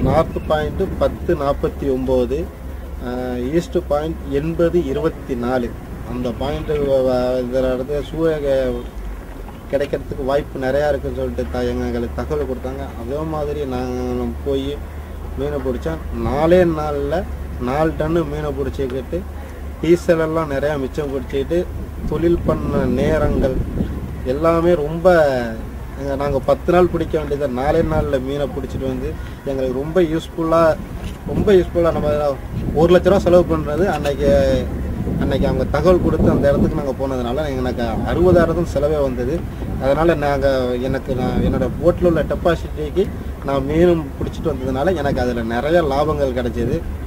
north point பத்து நாற்பத்தி ஒம்பது ஈஸ்ட் பாயிண்ட் எண்பது இருபத்தி நாலு அந்த பாயிண்ட்டு இதில் இடத்துல சூரிய கிடைக்கிறதுக்கு வாய்ப்பு நிறையா இருக்குன்னு சொல்லிட்டு த எங்களுக்கு தகவல் கொடுத்தாங்க அதே மாதிரி நாங்கள் போய் மீனை பிடிச்சா நாலே நாளில் நாலு டன்னு மீனை பிடிச்சிக்கிட்டு டீசல் எல்லாம் நிறையா மிச்சம் பிடிச்சிக்கிட்டு தொழில் பண்ண நேரங்கள் எல்லாமே ரொம்ப நாங்கள் பத்து நாள் பிடிக்க வேண்டியதை நாலே நாளில் மீனை பிடிச்சிட்டு வந்து எங்களுக்கு ரொம்ப யூஸ்ஃபுல்லாக ரொம்ப யூஸ்ஃபுல்லாக நம்ம ஒரு லட்ச ரூபா செலவு பண்ணுறது அன்னைக்கு அன்னைக்கு அவங்க தகவல் கொடுத்து அந்த இடத்துக்கு நாங்கள் போனதுனால எனக்கு அறுபதாயிரம் செலவே வந்தது அதனால் நாங்கள் எனக்கு நான் என்னோட போட்டில் உள்ள டெபாசிட்டிக்கு நான் மீனும் பிடிச்சிட்டு வந்ததுனால எனக்கு அதில் நிறைய லாபங்கள் கிடைச்சிது